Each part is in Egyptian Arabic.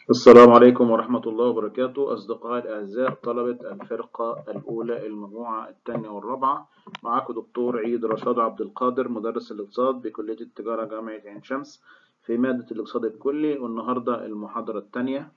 السلام عليكم ورحمة الله وبركاته أصدقائي الأعزاء طلبة الفرقة الأولى المجموعة الثانية والرابعة معاكم دكتور عيد رشاد عبد القادر مدرس الاقتصاد بكلية التجارة جامعة عين شمس في مادة الاقتصاد الكلي والنهاردة المحاضرة الثانية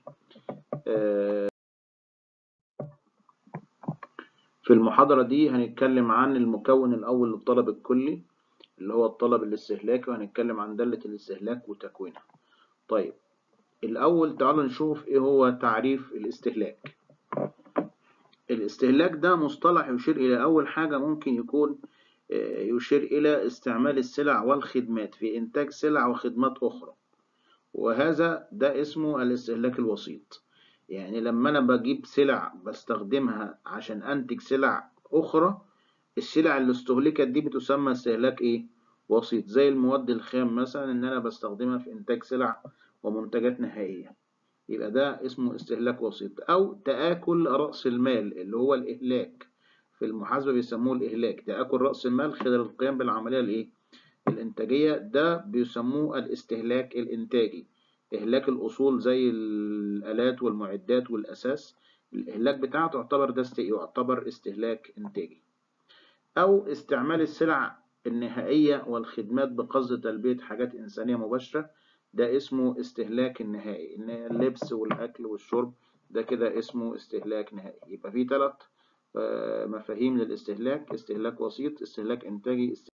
في المحاضرة دي هنتكلم عن المكون الأول للطلب الكلي اللي هو الطلب الاستهلاكي وهنتكلم عن دالة الاستهلاك وتكوينها طيب الأول تعالوا نشوف إيه هو تعريف الاستهلاك الاستهلاك ده مصطلح يشير إلى أول حاجة ممكن يكون يشير إلى استعمال السلع والخدمات في إنتاج سلع وخدمات أخرى وهذا ده اسمه الاستهلاك الوسيط يعني لما أنا بجيب سلع بستخدمها عشان أنتج سلع أخرى السلع اللي استهلكت دي بتسمى استهلاك إيه؟ وسيط زي المواد الخام مثلا إن أنا بستخدمها في إنتاج سلع ومنتجات نهائية يبقى ده اسمه استهلاك وسيط أو تآكل رأس المال اللي هو الإهلاك في المحاسبة بيسموه الإهلاك تآكل رأس المال خلال القيام بالعملية الإيه؟ الإنتاجية ده بيسموه الاستهلاك الإنتاجي إهلاك الأصول زي الآلات والمعدات والأساس الإهلاك بتاعه تعتبر ده يعتبر استهلاك إنتاجي أو استعمال السلع النهائية والخدمات بقصد تلبية حاجات إنسانية مباشرة ده اسمه استهلاك النهائي اللبس والأكل والشرب ده كده اسمه استهلاك نهائي يبقى في ثلاث مفاهيم للاستهلاك استهلاك وسيط استهلاك إنتاجي استهلاك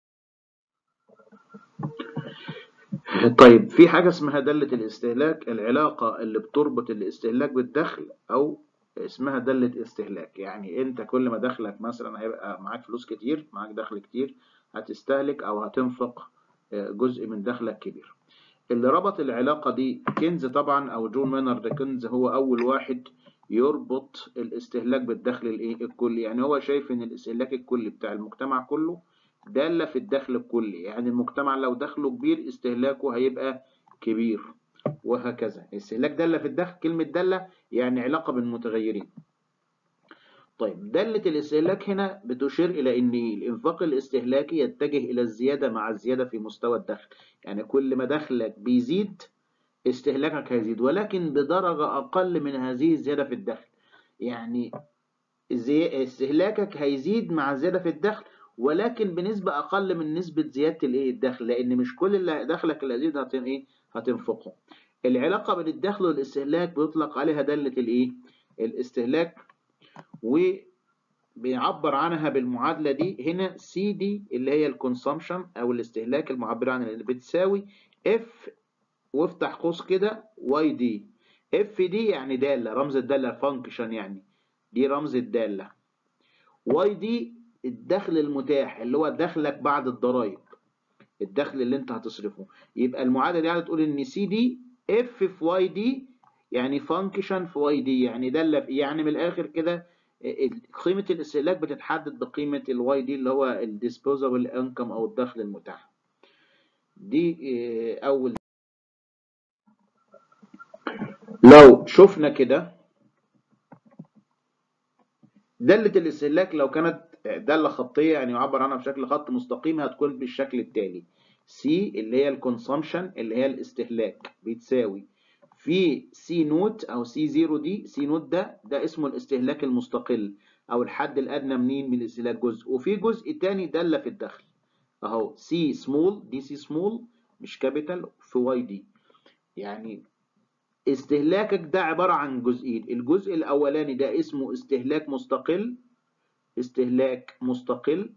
طيب في حاجة اسمها دالة الاستهلاك العلاقة اللي بتربط الاستهلاك بالدخل أو اسمها دالة استهلاك يعني أنت كل ما دخلك مثلا هيبقى معاك فلوس كتير معاك دخل كتير هتستهلك أو هتنفق جزء من دخلك كبير اللي ربط العلاقة دي كينز طبعا أو جون مينارد كينز هو أول واحد يربط الاستهلاك بالدخل الايه الكلي يعني هو شايف ان الاستهلاك الكلي بتاع المجتمع كله دالة في الدخل الكلي يعني المجتمع لو دخله كبير استهلاكه هيبقى كبير وهكذا استهلاك دالة في الدخل كلمة دالة يعني علاقة بين متغيرين طيب دالة الاستهلاك هنا بتشير إلى أن الإنفاق الاستهلاكي يتجه إلى الزيادة مع الزيادة في مستوى الدخل يعني كل ما دخلك بيزيد استهلاكك هيزيد ولكن بدرجة أقل من هذه الزيادة في الدخل يعني استهلاكك هيزيد مع الزيادة في الدخل ولكن بنسبة أقل من نسبة زيادة الإيه الدخل لأن مش كل اللي دخلك اللي هيزيد هتن إيه هتنفقه العلاقة بين الدخل والاستهلاك بيطلق عليها دالة الإيه الاستهلاك وبيعبر عنها بالمعادلة دي هنا سي دي اللي هي الكونسومشن أو الاستهلاك المعبرة عن اللي بتساوي اف وافتح قوس كده واي دي اف دي يعني دالة رمز الدالة فانكشن يعني دي رمز الدالة واي دي الدخل المتاح اللي هو دخلك بعد الضرايب الدخل اللي انت هتصرفه يبقى المعادلة دي تقول ان سي دي اف في واي دي يعني فانكشن في واي دي يعني دالة يعني من الاخر كده قيمة الاستهلاك بتتحدد بقيمة الواي دي اللي هو الديسبوزابل انكم او الدخل المتاح دي اول لو شفنا كده دالة الاستهلاك لو كانت دالة خطية يعني يعبر عنها بشكل خط مستقيم هتكون بالشكل التالي سي اللي هي الكونسومشن اللي هي الاستهلاك بتساوي في سي نوت او سي زيرو دي سي نوت ده ده اسمه الاستهلاك المستقل او الحد الادنى منين من الاستهلاك جزء وفي جزء تاني دالة في الدخل اهو سي سمول دي سي سمول مش كابيتال في واي دي يعني استهلاكك ده عبارة عن جزئين الجزء الأولاني ده اسمه استهلاك مستقل استهلاك مستقل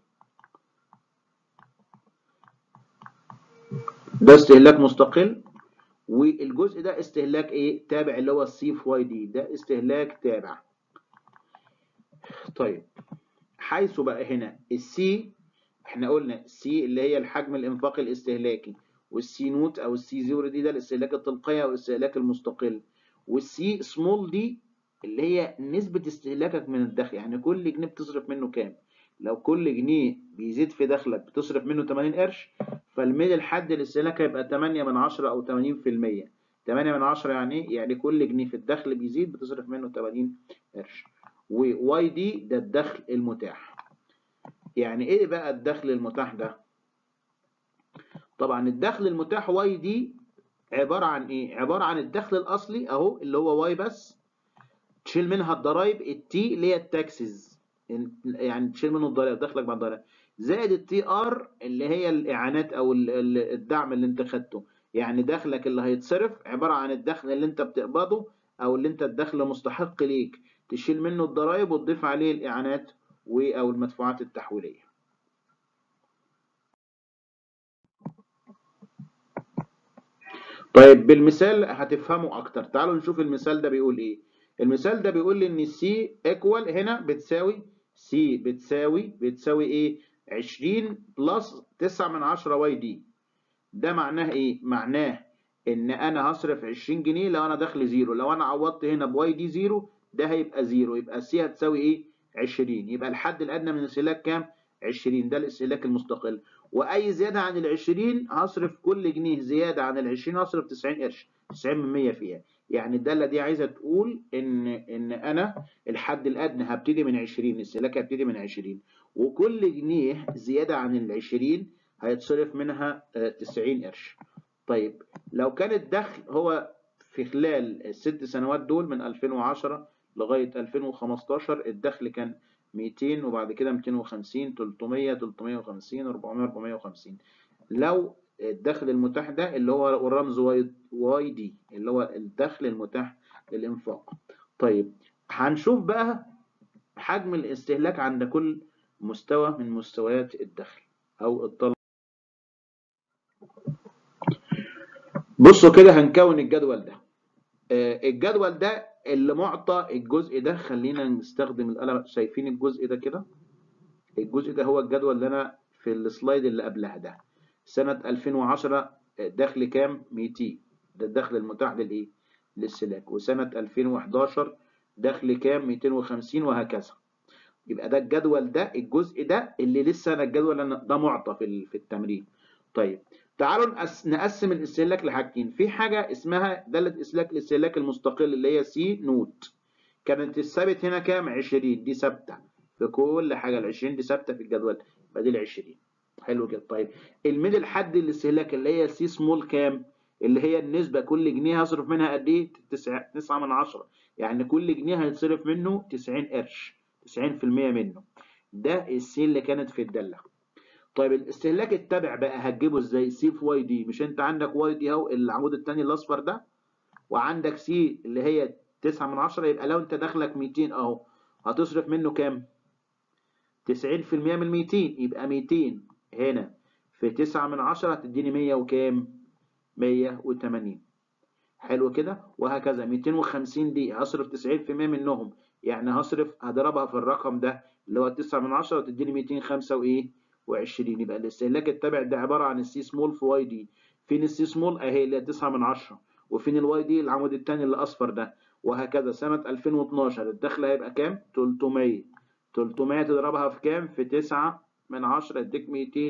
ده استهلاك مستقل والجزء ده استهلاك ايه تابع اللي هو السي في واي دي ده استهلاك تابع طيب حيث بقى هنا السي احنا قلنا السي اللي هي الحجم الانفاقي الاستهلاكي والسي نوت او السي زيرو دي ده الاستهلاك التلقائي او الاستهلاك المستقل والسي سمول دي اللي هي نسبة استهلاكك من الدخل يعني كل جنيه بتصرف منه كام لو كل جنيه بيزيد في دخلك بتصرف منه 80 قرش فالميل الحد الاستهلاك هيبقى 8 من 10 او 80% 8 من 10 يعني ايه يعني كل جنيه في الدخل بيزيد بتصرف منه 80 قرش وواي دي ده الدخل المتاح يعني ايه بقى الدخل المتاح ده طبعا الدخل المتاح واي دي عبارة عن ايه عبارة عن الدخل الاصلي اهو اللي هو واي بس تشيل منها الضرايب التي اللي هي التاكسز يعني تشيل منه الضرايب دخلك مع الضرايب زائد التي ار اللي هي الاعانات او الدعم اللي انت خدته يعني دخلك اللي هيتصرف عبارة عن الدخل اللي انت بتقبضه او اللي انت الدخل مستحق ليك تشيل منه الضرايب وتضيف عليه الاعانات او المدفوعات التحويليه طيب بالمثال هتفهموا اكتر تعالوا نشوف المثال ده بيقول ايه المثال ده بيقول لي ان سي ايكوال هنا بتساوي سي بتساوي بتساوي ايه 20 بلس 9 من 10 واي دي ده معناه ايه معناه ان انا هصرف 20 جنيه لو انا دخل زيرو لو انا عوضت هنا بواي دي زيرو ده هيبقى زيرو يبقى سي هتساوي ايه 20 يبقى الحد الادنى من الاستهلاك كام 20 ده الاستهلاك المستقل واي زياده عن ال 20 هصرف كل جنيه زياده عن ال 20 هصرف 90 قرش 90% فيها يعني الداله دي عايزه تقول ان ان انا الحد الادنى هبتدي من 20 الاستهلاك هبتدي من 20 وكل جنيه زياده عن ال 20 هيتصرف منها 90 قرش طيب لو كان الدخل هو في خلال الست سنوات دول من 2010 لغايه 2015 الدخل كان 200 وبعد كده 250 300 350 400 450 لو الدخل المتاح ده اللي هو الرمز واي واي دي اللي هو الدخل المتاح للانفاق طيب هنشوف بقى حجم الاستهلاك عند كل مستوى من مستويات الدخل او الطلب بصوا كده هنكون الجدول ده الجدول ده اللي معطى الجزء ده خلينا نستخدم القلم شايفين الجزء ده كده الجزء ده هو الجدول اللي انا في السلايد اللي قبلها ده سنة 2010 دخل كام 200 ده الدخل المتاح للايه للسلاك وسنة 2011 دخل كام 250 وهكذا يبقى ده الجدول ده الجزء ده اللي لسه انا الجدول ده معطى في في التمرين طيب تعالوا نقسم الاستهلاك لحاجتين في حاجه اسمها داله استهلاك الاستهلاك المستقل اللي هي سي نوت كانت الثابت هنا كام 20 دي ثابته في كل حاجه ال 20 دي ثابته في الجدول يبقى دي ال 20 حلو كده طيب الميدل حد الاستهلاك اللي هي سي سمول كام اللي هي النسبه كل جنيه هصرف منها قد ايه 9 9 من 10 يعني كل جنيه هيتصرف منه 90 قرش 90% منه ده السي اللي كانت في الداله طيب الاستهلاك التابع بقى هتجيبه ازاي سي في واي دي مش انت عندك واي دي اهو العمود الثاني الاصفر ده وعندك سي اللي هي 9 من 10 يبقى لو انت دخلك 200 اهو هتصرف منه كام 90% من 200 يبقى 200 هنا في 9 من 10 هتديني 100 وكام 180 حلو كده وهكذا 250 دي هصرف 90% منهم يعني هصرف هضربها في الرقم ده اللي هو 9 من 10 وتديني 205 وايه و20 يبقى الاستهلاك التابع ده عباره عن السي سمول في واي دي فين السي سمول اهي اللي هي 9 من 10 وفين الواي دي العمود الثاني اللي اصفر ده وهكذا سنه 2012 الدخل هيبقى كام 300 300 تضربها في كام في 9 من 10 يديك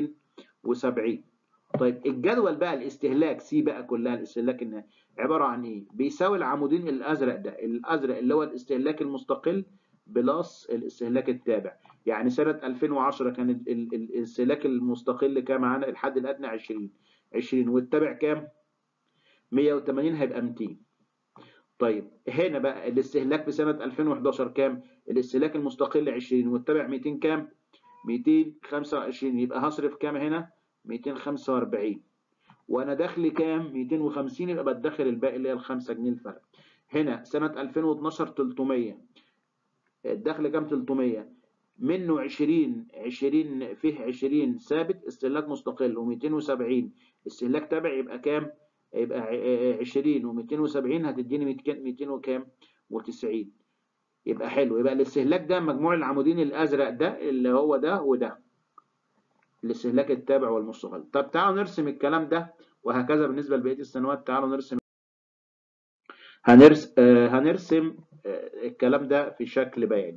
270 طيب الجدول بقى الاستهلاك سي بقى كلها الاستهلاك النهائي عباره عن ايه بيساوي العمودين الازرق ده الازرق اللي هو الاستهلاك المستقل بلس الاستهلاك التابع يعني سنة 2010 كان الاستهلاك المستقل كام معانا الحد الأدنى 20 20 والتابع كام 180 هيبقى 200 طيب هنا بقى الاستهلاك في سنة 2011 كام الاستهلاك المستقل 20 والتابع 200 كام 225 يبقى هصرف كام هنا 245 وانا دخلي كام 250 يبقى بدخل الباقي اللي هي ال 5 جنيه الفرق هنا سنة 2012 300 الدخل كام 300 منه 20 20 فيه 20 ثابت استهلاك مستقل و270 استهلاك تابع يبقى كام يبقى 20 و270 هتديني 200 وكام و90 يبقى حلو يبقى الاستهلاك ده مجموع العمودين الازرق ده اللي هو ده وده الاستهلاك التابع والمستقل طب تعالوا نرسم الكلام ده وهكذا بالنسبه لبقيه السنوات تعالوا نرسم هنرسم آه هنرسم آه الكلام ده في شكل بياني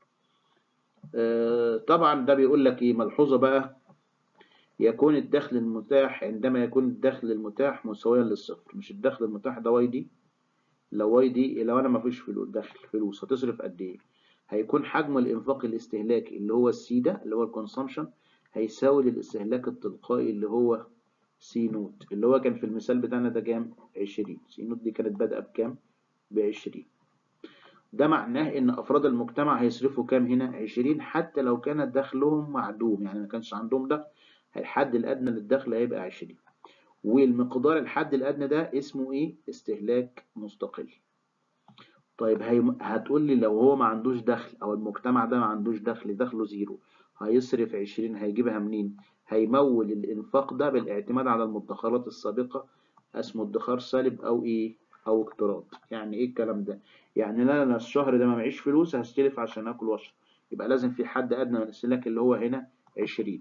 آه طبعا ده بيقول لك ايه ملحوظه بقى يكون الدخل المتاح عندما يكون الدخل المتاح مساويا للصفر مش الدخل المتاح ده واي دي لو واي دي لو انا ما فيش فلوس دخل فلوس هتصرف قد ايه هيكون حجم الانفاق الاستهلاكي اللي هو السي ده اللي هو الكونسامشن هيساوي للاستهلاك التلقائي اللي هو سي نوت اللي هو كان في المثال بتاعنا ده كام 20 سي نوت دي كانت بادئه بكام ب 20 ده معناه ان افراد المجتمع هيصرفوا كام هنا 20 حتى لو كان دخلهم معدوم يعني ما كانش عندهم دخل الحد الادنى للدخل هيبقى 20 والمقدار الحد الادنى ده اسمه ايه استهلاك مستقل طيب هي... هتقول لي لو هو ما عندوش دخل او المجتمع ده ما عندوش دخل دخله زيرو هيصرف 20 هيجيبها منين هيمول الانفاق ده بالاعتماد على المدخرات السابقه اسمه ادخار سالب او ايه او اقتراض يعني ايه الكلام ده يعني انا الشهر ده ما معيش فلوس هستلف عشان اكل واشرب يبقى لازم في حد ادنى من الاستهلاك اللي هو هنا 20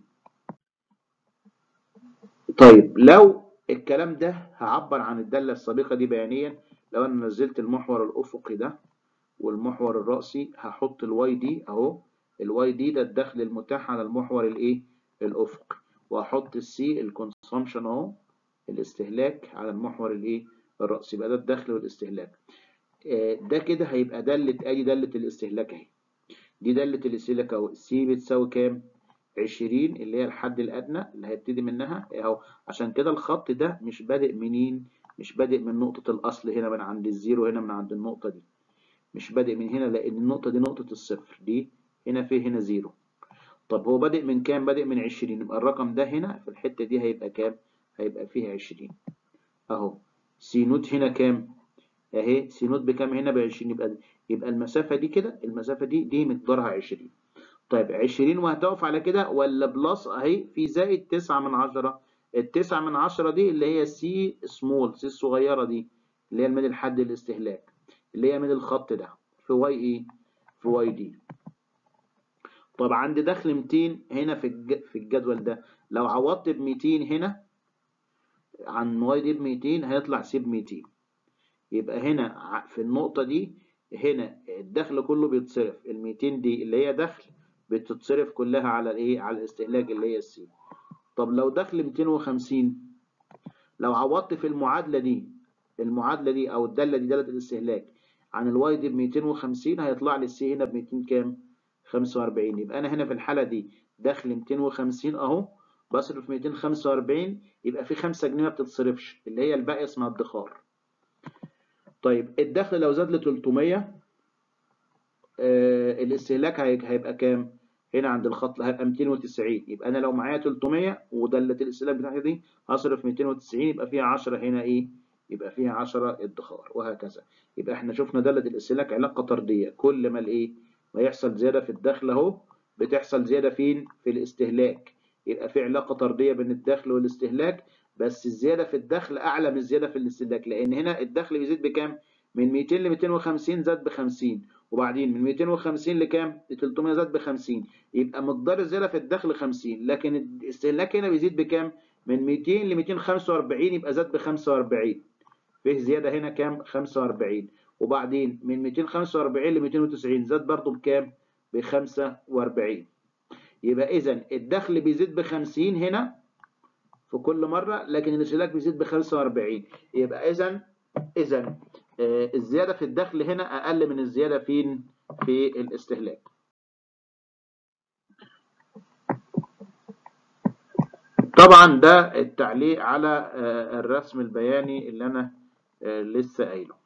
طيب لو الكلام ده هعبر عن الدالة السابقة دي بيانيا لو انا نزلت المحور الافقي ده والمحور الرأسي هحط الواي دي اهو الواي دي ده الدخل المتاح على المحور الايه الافقي واحط السي الكونسومشن اهو الاستهلاك على المحور الايه الرأسي يبقى ده الدخل والاستهلاك ده كده هيبقى دالة ادي دالة الاستهلاك اهي دي دالة الاستهلاك اهو السي بتساوي كام 20 اللي هي الحد الادنى اللي هيبتدي منها اهو عشان كده الخط ده مش بادئ منين مش بادئ من نقطة الاصل هنا من عند الزيرو هنا من عند النقطة دي مش بادئ من هنا لان النقطة دي نقطة الصفر دي هنا في هنا زيرو طب هو بادئ من كام بادئ من 20 يبقى الرقم ده هنا في الحتة دي هيبقى كام هيبقى فيها 20 اهو سي نوت هنا كام اهي سي نوت بكام هنا ب 20 يبقى يبقى المسافة دي كده المسافة دي دي مقدارها 20 طيب 20 وهتقف على كده ولا بلس اهي في زائد 9 من 10 التسعة من 10 دي اللي هي سي سمول سي الصغيرة دي اللي هي من الحد الاستهلاك اللي هي من الخط ده في واي ايه في واي دي طب عندي دخل 200 هنا في في الجدول ده لو عوضت ب 200 هنا عن واي دي ب 200 هيطلع سي ب 200 يبقى هنا في النقطة دي هنا الدخل كله بيتصرف ال 200 دي اللي هي دخل بتتصرف كلها على الايه على الاستهلاك اللي هي السي طب لو دخل 250 لو عوضت في المعادلة دي المعادلة دي او الدالة دي دالة الاستهلاك عن الواي دي ب 250 هيطلع لي السي هنا ب 200 كام 45 يبقى انا هنا في الحالة دي دخل 250 اهو بصرف 245 يبقى في 5 جنيه ما بتتصرفش اللي هي الباقي اسمها ادخار طيب الدخل لو زاد ل 300 آه الاستهلاك هيبقى كام؟ هنا عند الخط هيبقى 290 يبقى انا لو معايا 300 ودالة الاستهلاك بتاعتي دي هصرف 290 يبقى فيها 10 هنا ايه؟ يبقى فيها 10 ادخار وهكذا يبقى احنا شفنا دالة الاستهلاك علاقة طردية كل ما الايه؟ ما يحصل زيادة في الدخل اهو بتحصل زيادة فين؟ في الاستهلاك يبقى في علاقة طردية بين الدخل والاستهلاك بس الزيادة في الدخل أعلى من الزيادة في الاستهلاك لأن هنا الدخل بيزيد بكام؟ من 200 ل 250 زاد ب 50 وبعدين من 250 لكام؟ ل 300 زاد ب 50 يبقى مقدار الزيادة في الدخل 50 لكن الاستهلاك هنا بيزيد بكام؟ من 200 ل 245 يبقى زاد ب 45 فيه زيادة هنا كام؟ 45 وبعدين من 245 ل 290 زاد برضه بكام؟ ب 45 يبقى إذا الدخل بيزيد ب 50 هنا في كل مرة لكن الاستهلاك بيزيد ب 45 يبقى إذا إذا آه الزيادة في الدخل هنا أقل من الزيادة فين؟ في الاستهلاك. طبعا ده التعليق على آه الرسم البياني اللي أنا آه لسه قايله.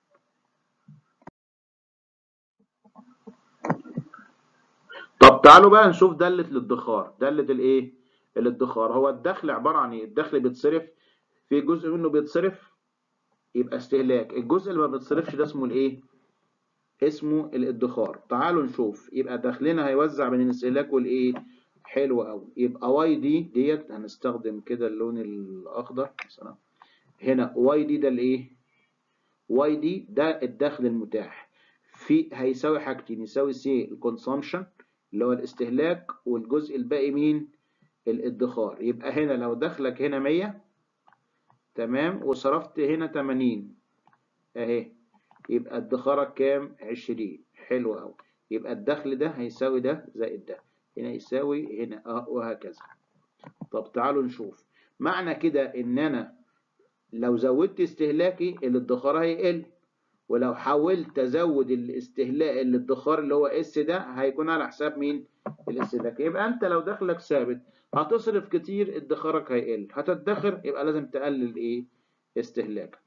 طب تعالوا بقى نشوف دالة الادخار، دالة الإيه؟ الادخار هو الدخل عبارة عن ايه؟ الدخل بيتصرف في جزء منه بيتصرف يبقى استهلاك، الجزء اللي ما بيتصرفش ده اسمه الايه؟ اسمه الادخار. تعالوا نشوف يبقى دخلنا هيوزع بين الاستهلاك والايه؟ حلو قوي يبقى واي دي ديت هنستخدم كده اللون الاخضر مثلا هنا واي دي ده الايه؟ واي دي ده الدخل المتاح في هيساوي حاجتين يساوي سي الكونسومشن اللي هو الاستهلاك والجزء الباقي مين؟ الادخار يبقى هنا لو دخلك هنا 100 تمام وصرفت هنا 80 اهي يبقى ادخارك كام 20 حلو قوي يبقى الدخل ده هيساوي ده زائد ده هنا يساوي هنا اه وهكذا طب تعالوا نشوف معنى كده ان انا لو زودت استهلاكي الادخار هيقل ولو حاولت ازود الاستهلاك الادخار اللي هو اس ده هيكون على حساب مين الاستهلاك يبقى انت لو دخلك ثابت هتصرف كتير ادخارك هيقل هتدخر يبقى لازم تقلل ايه استهلاكك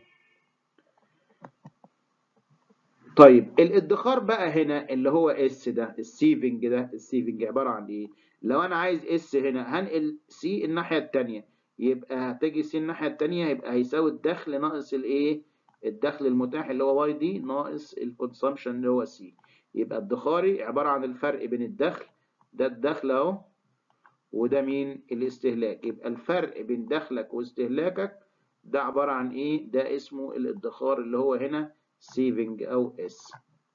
طيب الادخار بقى هنا اللي هو اس ده السيفنج ده السيفنج عباره عن ايه لو انا عايز اس هنا هنقل سي الناحيه الثانيه يبقى هتيجي سي الناحيه الثانيه يبقى هيساوي الدخل ناقص الايه الدخل المتاح اللي هو واي دي ناقص الكونسامشن اللي هو سي يبقى الدخاري عباره عن الفرق بين الدخل ده الدخل اهو وده مين الاستهلاك يبقى الفرق بين دخلك واستهلاكك ده عباره عن ايه ده اسمه الادخار اللي هو هنا سيفنج او اس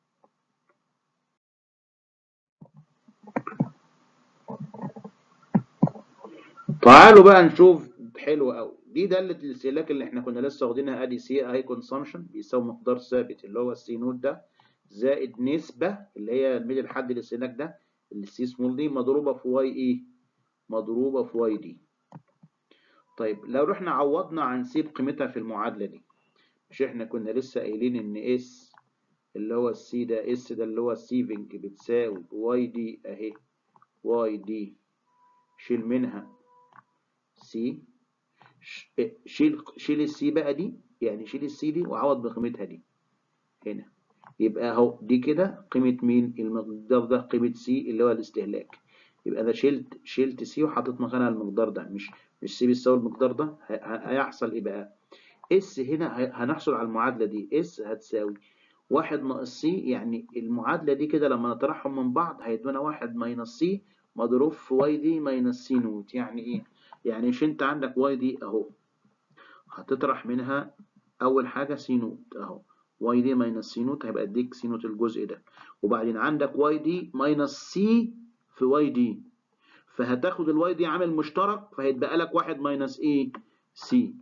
تعالوا بقى نشوف حلو قوي دي دالة الاستهلاك اللي احنا كنا لسه واخدينها ادي سي اي كونسامشن بيساوي مقدار ثابت اللي هو السي نوت ده زائد نسبة اللي هي الميل الحد الاستهلاك ده السي سمول دي مضروبة في واي ايه مضروبة في واي دي طيب لو رحنا عوضنا عن سي بقيمتها في المعادلة دي مش احنا كنا لسه قايلين ان اس اللي هو السي ده اس ده اللي هو السيفنج بتساوي واي دي اهي واي دي شيل منها سي شيل شيل السي بقى دي يعني شيل السي دي وعوض بقيمتها دي هنا يبقى اهو دي كده قيمة مين المقدار ده قيمة سي اللي هو الاستهلاك يبقى انا شلت شلت سي وحطيت مكانها المقدار ده مش مش سي بيساوي المقدار ده هيحصل ايه بقى اس هنا هنحصل على المعادلة دي اس هتساوي واحد ناقص سي يعني المعادلة دي كده لما نطرحهم من بعض هيدونا واحد ماينس سي مضروب في واي دي ماينس سي نوت يعني ايه؟ يعني مش انت عندك واي دي اهو هتطرح منها اول حاجة سي نوت اهو واي دي ماينس سي نوت هيبقى اديك سي نوت الجزء ده وبعدين عندك واي دي ماينس سي في واي دي فهتاخد الواي دي عامل مشترك فهيتبقى لك واحد ماينس ايه سي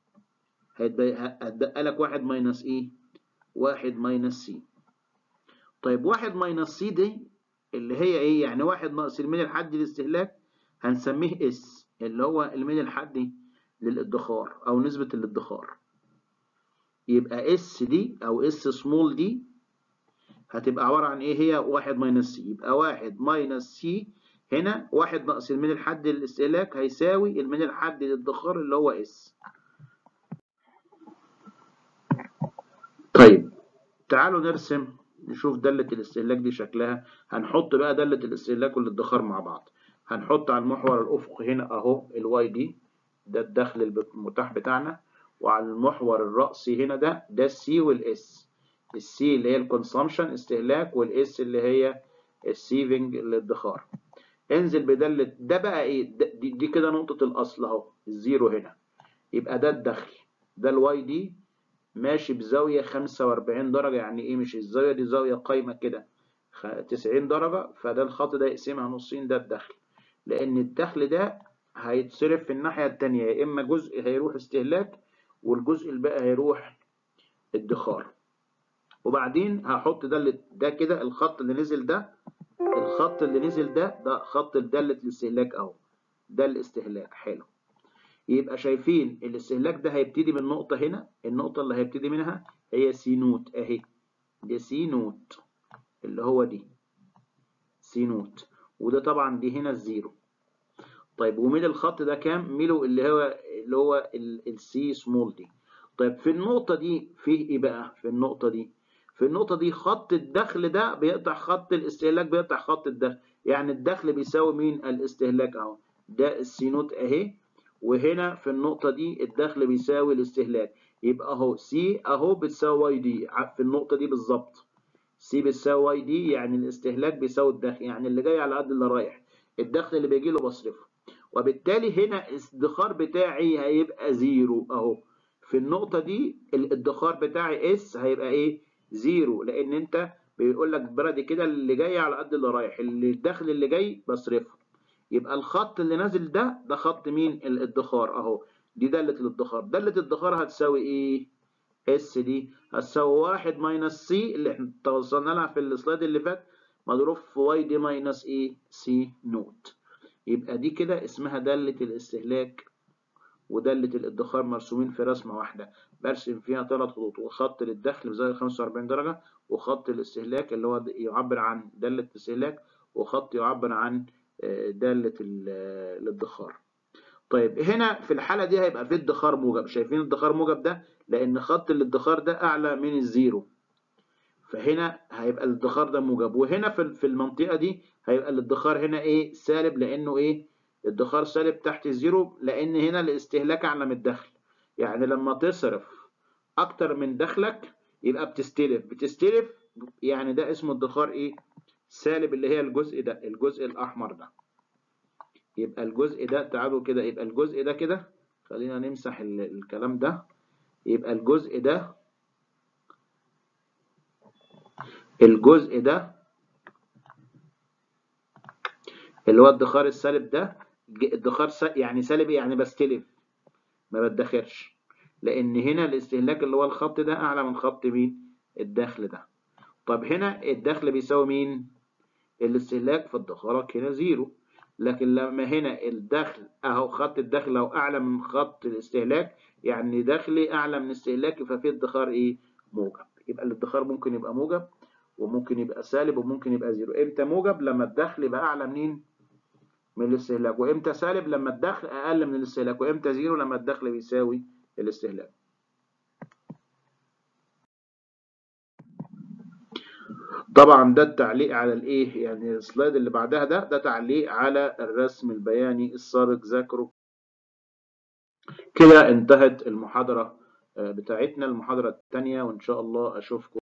هتبقى لك واحد ماينس ايه واحد ماينس سي طيب واحد ماينس سي دي اللي هي ايه يعني واحد ناقص الميل الحدي للاستهلاك هنسميه اس اللي هو الميل الحدي للادخار او نسبة الادخار يبقى اس دي او اس سمول دي هتبقى عبارة عن ايه هي واحد ماينس سي يبقى واحد ماينس سي هنا واحد ناقص الميل الحدي للاستهلاك هيساوي الميل الحدي للادخار اللي هو اس طيب تعالوا نرسم نشوف دالة الاستهلاك دي شكلها هنحط بقى دالة الاستهلاك والادخار مع بعض هنحط على المحور الأفقي هنا أهو الواي دي ده الدخل المتاح بتاعنا وعلى المحور الرأسي هنا ده ده السي والاس السي اللي هي الكونسامشن استهلاك والاس اللي هي السيفنج الادخار انزل بدالة ده بقى ايه دي, دي كده نقطة الأصل أهو الزيرو هنا يبقى ده الدخل ده الواي دي ماشي بزاوية 45 درجة يعني ايه مش الزاوية دي زاوية قايمة كده 90 درجة فده الخط ده يقسمها نصين ده الدخل لأن الدخل ده هيتصرف في الناحية التانية يا إما جزء هيروح استهلاك والجزء الباقي هيروح ادخار وبعدين هحط ده ده كده الخط اللي نزل ده الخط اللي نزل ده ده خط دالة الاستهلاك أهو ده الاستهلاك حلو يبقى شايفين الاستهلاك ده هيبتدي من نقطة هنا النقطة اللي هيبتدي منها هي سي نوت اهي دي سي نوت اللي هو دي سي نوت وده طبعا دي هنا الزيرو طيب وميل الخط ده كام ميله اللي هو اللي هو السي سمول دي طيب في النقطة دي فيه ايه بقى في النقطة دي في النقطة دي خط الدخل ده بيقطع خط الاستهلاك بيقطع خط الدخل يعني الدخل بيساوي مين الاستهلاك اهو ده السي نوت اهي وهنا في النقطة دي الدخل بيساوي الاستهلاك يبقى اهو سي اهو بتساوي واي دي في النقطة دي بالظبط سي بتساوي واي دي يعني الاستهلاك بيساوي الدخل يعني اللي جاي على قد اللي رايح الدخل اللي بيجي له بصرفه وبالتالي هنا الادخار بتاعي هيبقى زيرو اهو في النقطة دي الادخار بتاعي اس هيبقى ايه زيرو لان انت بيقول لك بلدي كده اللي جاي على قد اللي رايح اللي الدخل اللي جاي بصرفه يبقى الخط اللي نازل ده ده خط مين الادخار اهو دي دالة الادخار دالة الادخار هتساوي ايه اس دي هتساوي واحد ماينس سي اللي احنا توصلنا لها في السلايد اللي فات مضروب في واي دي ماينس ايه سي نوت يبقى دي كده اسمها دالة الاستهلاك ودالة الادخار مرسومين في رسمة واحدة برسم فيها ثلاث خطوط وخط للدخل بزاوية 45 درجة وخط الاستهلاك اللي هو يعبر عن دالة الاستهلاك وخط يعبر عن دالة الادخار طيب هنا في الحالة دي هيبقى في ادخار موجب شايفين الادخار موجب ده لأن خط الادخار ده أعلى من الزيرو فهنا هيبقى الادخار ده موجب وهنا في في المنطقة دي هيبقى الادخار هنا ايه سالب لأنه ايه الادخار سالب تحت الزيرو لأن هنا الاستهلاك أعلى من الدخل يعني لما تصرف أكتر من دخلك يبقى بتستلف بتستلف يعني ده اسمه ادخار ايه سالب اللي هي الجزء ده الجزء الأحمر ده يبقى الجزء ده تعالوا كده يبقى الجزء ده كده خلينا نمسح الكلام ده يبقى الجزء ده الجزء ده اللي هو الادخار السالب ده ادخار يعني سالب يعني بستلف ما بدخرش لان هنا الاستهلاك اللي هو الخط ده اعلى من خط مين الدخل ده طب هنا الدخل بيساوي مين الاستهلاك فادخارك هنا زيرو لكن لما هنا الدخل اهو خط الدخل اهو اعلى من خط الاستهلاك يعني دخلي اعلى من استهلاكي ففي ادخار ايه موجب يبقى الادخار ممكن يبقى موجب وممكن يبقى سالب وممكن يبقى زيرو امتى موجب لما الدخل يبقى اعلى منين من الاستهلاك وامتى سالب لما الدخل اقل من الاستهلاك وامتى زيرو لما الدخل بيساوي الاستهلاك طبعا ده التعليق على الايه يعني السلايد اللي بعدها ده ده تعليق على الرسم البياني السابق ذاكره كده انتهت المحاضرة بتاعتنا المحاضرة الثانية وان شاء الله اشوفكم